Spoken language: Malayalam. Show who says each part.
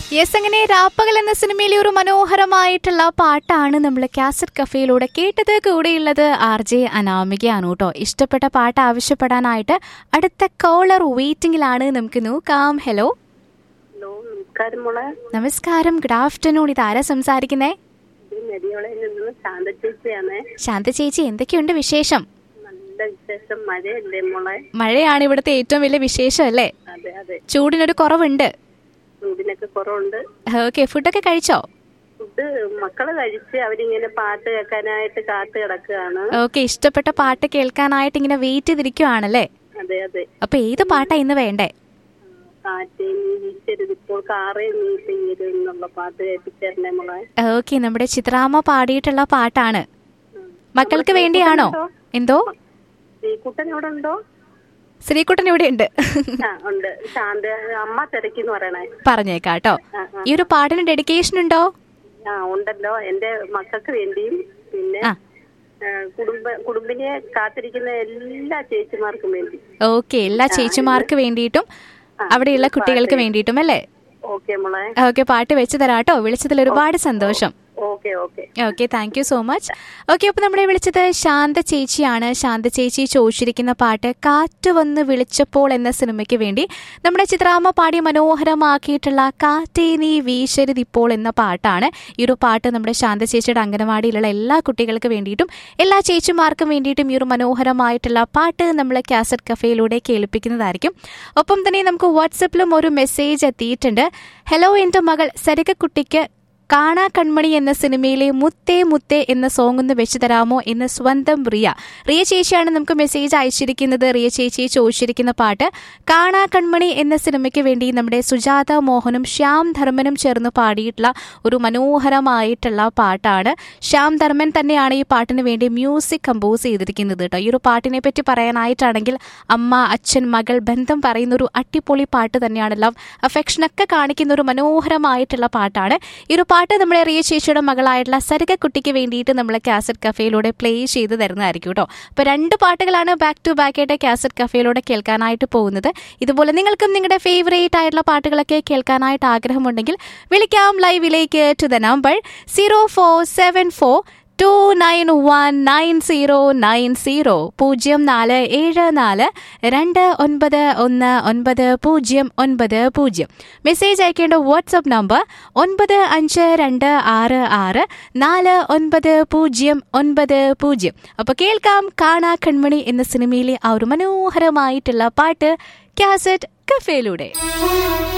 Speaker 1: യെസ് അങ്ങനെ രാപ്പകൽ എന്ന സിനിമയിലെ ഒരു മനോഹരമായിട്ടുള്ള പാട്ടാണ് നമ്മൾ കാസറ്റ് കഫേയിലൂടെ കേട്ടത് കൂടെയുള്ളത് ആർ ജെ അനാമികയാണ് കേട്ടോ ഇഷ്ടപ്പെട്ട പാട്ട് ആവശ്യപ്പെടാനായിട്ട് അടുത്ത കോളർ വെയിറ്റിംഗിലാണ് നമുക്ക് നോക്കാം ഹലോ
Speaker 2: ഹലോ നമസ്കാരം മോളെ
Speaker 1: നമസ്കാരം ഗുഡ് ആഫ്റ്റർനൂൺ ഇതാരാ സംസാരിക്കുന്നേ
Speaker 2: ഇത് നെടിയോളയിൽ നിന്ന് ശാന്ത ചേച്ചിയാണ്
Speaker 1: ശാന്ത ചേച്ചി എന്തൊക്കെയുണ്ട് വിശേഷം
Speaker 2: നല്ല വിശേഷം മഴയല്ലേ മോളെ
Speaker 1: മഴയാണ് ഇവിടുത്തെ ഏറ്റവും വലിയ വിശേഷം അല്ലേ
Speaker 2: അതെ അതെ
Speaker 1: ചൂടിനൊരു കുറവുണ്ട്
Speaker 2: ചൂടിനൊക്കെ കുറവുണ്ട്
Speaker 1: ഓക്കെ ഫുഡൊക്കെ കഴിച്ചോ
Speaker 2: ഫുഡ് മക്കള് കഴിച്ച് അവരിങ്ങനെ പാട്ട് കേൾക്കാനായിട്ട് കാത്തു കിടക്കുകയാണ്
Speaker 1: ഓക്കെ ഇഷ്ടപ്പെട്ട പാട്ട് കേൾക്കാനായിട്ട് ഇങ്ങനെ വെയിറ്റ് ചെയ്തിരിക്കുവാണല്ലേ
Speaker 2: അതെ അതെ
Speaker 1: അപ്പൊ ഏത് പാട്ടാ ഇന്ന് വേണ്ടേ
Speaker 2: കാറ്റേ നീ വീശരുത് ഇപ്പോൾ കാറേ നീ പെയ്യരുത് എന്നുള്ള പാട്ട് കേൾപ്പിച്ചേരണേ മോളെ
Speaker 1: ഓക്കെ നമ്മുടെ ചിത്രാമ്മ പാടിയിട്ടുള്ള പാട്ടാണ് മക്കൾക്ക് വേണ്ടിയാണോ എന്തോ
Speaker 2: ശ്രീകുട്ടൻ ഇവിടെ ഉണ്ടോ
Speaker 1: ശ്രീകുട്ടൻ ഇവിടെ ഉണ്ട്
Speaker 2: ആ ഉണ്ട് ശാന്ത അമ്മ തിരക്കിന്ന് പറയണേ
Speaker 1: പറഞ്ഞേക്കാട്ടോ
Speaker 2: ആ ആ
Speaker 1: ഈ ഒരു പാട്ടിന് ഡെഡിക്കേഷൻ ഉണ്ടോ
Speaker 2: ആ ഉണ്ടല്ലോ എന്റെ മക്കൾക്ക് വേണ്ടിയും പിന്നെ
Speaker 1: ആ.
Speaker 2: ആ, കുടുംബ കുടുംബിനെ കാത്തിരിക്കുന്ന എല്ലാ ചേച്ചിമാർക്കും വേണ്ടി
Speaker 1: ഓക്കെ എല്ലാ ചേച്ചിമാർക്ക് വേണ്ടിയിട്ടും അവിടെയുള്ള കുട്ടികൾക്ക് വേണ്ടിയിട്ടും അല്ലേ
Speaker 2: ഓക്കെ മോളെ
Speaker 1: ഓക്കെ പാട്ട് വെച്ച് തരാട്ടോ വിളിച്ചതിൽ ഒരുപാട് സന്തോഷം
Speaker 2: okay okay
Speaker 1: okay thank you so much okay അപ്പോൾ നമ്മളെ വിളിച്ചത് ശാന്ത ചേച്ചിയാണ് ശാന്ത ചേച്ചി ചോദിച്ചിരിക്കുന്ന പാട്ട് കാറ്റ് വന്ന് വിളിച്ചപ്പോൾ എന്ന സിനിമയ്ക്ക് വേണ്ടി നമ്മുടെ ചിത്രാമ്മ പാടി മനോഹരമാക്കിയിട്ടുള്ള കാറ്റേ നീ വീശരുതിപ്പോൾ എന്ന പാട്ടാണ് ഈ ഒരു പാട്ട് നമ്മുടെ ശാന്ത ചേച്ചിയുടെ അംഗനവാടിയിലുള്ള എല്ലാ കുട്ടികൾക്ക് വേണ്ടിയിട്ടും എല്ലാ ചേച്ചിമാർക്കും വേണ്ടിയിട്ടും ഈ ഒരു മനോഹരമായിട്ടുള്ള പാട്ട് നമ്മൾ കാസറ്റ് കഫേയിലൂടെ കേൾപ്പിക്കുന്നതായിരിക്കും ഒപ്പം തന്നെ നമുക്ക് വാട്സപ്പിലും ഒരു മെസ്സേജ് എത്തിയിട്ടുണ്ട് ഹലോ എൻ്റെ മകൾ സരികക്കുട്ടിക്ക് കാണാ കൺമണി എന്ന സിനിമയിലെ മുത്തേ മുത്തേ എന്ന സോങ് ഒന്ന് വെച്ച് തരാമോ എന്ന് സ്വന്തം റിയ റിയ ചേച്ചിയാണ് നമുക്ക് മെസ്സേജ് അയച്ചിരിക്കുന്നത് റിയ ചേച്ചി ചോദിച്ചിരിക്കുന്ന പാട്ട് കാണാ കൺമണി എന്ന സിനിമയ്ക്ക് വേണ്ടി നമ്മുടെ സുജാത മോഹനും ശ്യാം ധർമ്മനും ചേർന്ന് പാടിയിട്ടുള്ള ഒരു മനോഹരമായിട്ടുള്ള പാട്ടാണ് ശ്യാം ധർമ്മൻ തന്നെയാണ് ഈ പാട്ടിന് വേണ്ടി മ്യൂസിക് കമ്പോസ് ചെയ്തിരിക്കുന്നത് കേട്ടോ ഈ ഒരു പാട്ടിനെ പറ്റി പറയാനായിട്ടാണെങ്കിൽ അമ്മ അച്ഛൻ മകൾ ബന്ധം പറയുന്ന ഒരു അടിപൊളി പാട്ട് തന്നെയാണ് ലവ് അഫെക്ഷനൊക്കെ കാണിക്കുന്ന ഒരു മനോഹരമായിട്ടുള്ള പാട്ടാണ് ഈ ഒരു പാട്ട് നമ്മുടെ റിയ ചേച്ചിയുടെ മകളായിട്ടുള്ള സരിക കുട്ടിക്ക് വേണ്ടിയിട്ട് നമ്മൾ കാസറ്റ് കഫേയിലൂടെ പ്ലേ ചെയ്ത് തരുന്നതായിരിക്കും കേട്ടോ അപ്പോൾ രണ്ട് പാട്ടുകളാണ് ബാക്ക് ടു ബാക്ക് ആയിട്ട് കാസറ്റ് കഫേയിലൂടെ കേൾക്കാനായിട്ട് പോകുന്നത് ഇതുപോലെ നിങ്ങൾക്കും നിങ്ങളുടെ ഫേവറേറ്റ് ആയിട്ടുള്ള പാട്ടുകളൊക്കെ കേൾക്കാനായിട്ട് ആഗ്രഹമുണ്ടെങ്കിൽ വിളിക്കാം ലൈവിലേക്ക് to the number zero four seven four two nine one nine zero nine zero പൂജ്യം നാല് ഏഴ് നാല് രണ്ട് ഒൻപത് ഒന്ന് ഒൻപത് പൂജ്യം ഒൻപത് പൂജ്യം മെസ്സേജ് അയക്കേണ്ട വാട്സപ്പ് നമ്പർ ഒൻപത് അഞ്ച് രണ്ട് ആറ് ആറ് നാല് ഒൻപത് പൂജ്യം ഒൻപത് പൂജ്യം അപ്പോൾ കേൾക്കാം കാണാ കൺമണി എന്ന സിനിമയിലെ ആ ഒരു മനോഹരമായിട്ടുള്ള പാട്ട് കാസറ്റ് കഫേയിലൂടെ